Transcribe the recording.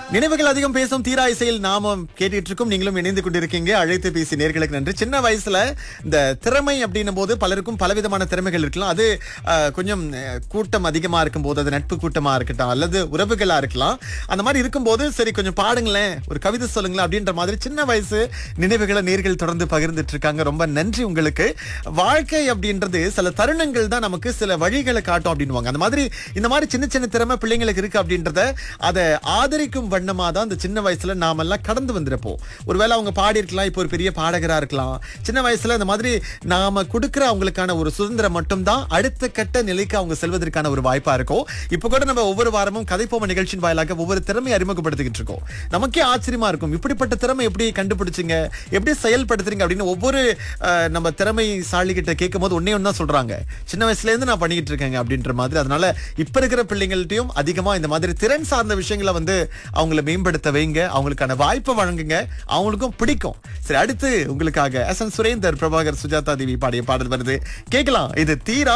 நினைவுகள் அதிகம் பேசும் தீரா இசையில் நாம கேட்டுட்டு இருக்கோம் நீங்களும் இணைந்து கொண்டிருக்கீங்க அழைத்து பேசி நேர்களுக்கு நன்றி சின்ன வயசுல இந்த திறமை அப்படின்னும் போது பலருக்கும் பலவிதமான திறமைகள் இருக்கலாம் அது அஹ், கொஞ்சம் அஹ், கூட்டம் அதிகமா இருக்கும் போது அது நட்பு கூட்டமா இருக்கட்டும் அல்லது உறவுகளா இருக்கலாம் அந்த மாதிரி இருக்கும்போது சரி கொஞ்சம் பாடுங்களேன் ஒரு கவிதை சொல்லுங்களேன் அப்படின்ற மாதிரி சின்ன வயசு நினைவுகளை நேர்கள் தொடர்ந்து பகிர்ந்துட்டு இருக்காங்க ரொம்ப நன்றி உங்களுக்கு வாழ்க்கை அப்படின்றது சில தருணங்கள் தான் நமக்கு சில வழிகளை காட்டும் அப்படின்னுவாங்க அந்த மாதிரி இந்த மாதிரி சின்ன சின்ன திறமை பிள்ளைங்களுக்கு இருக்கு அப்படின்றத அதை ஆதரிக்கும் வண்ணமா தான் இந்த சின்ன வயசுல நாமெல்லாம் கடந்து வந்திருப்போம் ஒருவேளை அவங்க பாடி இருக்கலாம் இப்போ ஒரு பெரிய பாடகரா இருக்கலாம் சின்ன வயசுல இந்த மாதிரி நாம கொடுக்கிற அவங்களுக்கான ஒரு சுதந்திரம் மட்டும்தான் அடுத்த கட்ட நிலைக்கு அவங்க செல்வதற்கான ஒரு வாய்ப்பா இருக்கும் இப்போ கூட நம்ம ஒவ்வொரு வாரமும் கதைப்போம நிகழ்ச்சியின் வாயிலாக ஒவ்வொரு திறமையை அறிமுகப்படுத்திக்கிட்டு இருக்கோம் நமக்கே ஆச்சரியமா இருக்கும் இப்படிப்பட்ட திறமை எப்படி கண்டுபிடிச்சீங்க எப்படி செயல்படுத்துறீங்க அப்படின்னு ஒவ்வொரு அஹ், நம்ம திறமை சாலிகிட்ட கேட்கும் போது ஒன்னே ஒன்னு தான் சொல்றாங்க சின்ன வயசுல இருந்து நான் பண்ணிக்கிட்டு இருக்கேங்க அப்படின்ற மாதிரி அதனால இப்ப இருக்கிற பிள்ளைங்கள்ட்டயும் அதிகமா இந்த மாதிரி திறன் சார்ந்த விஷயங்களை வந்து அவங்கள மேம்படுத்த வைங்க அவங்களுக்கான வாய்ப்பை வழங்குங்க அவங்களுக்கும் பிடிக்கும் சரி அடுத்து உங்களுக்காக எஸ் என் சுரேந்தர் பிரபாகர் சுஜாதா தேவி பாடிய பாடல் வருது கேட்கலாம் இது தீரா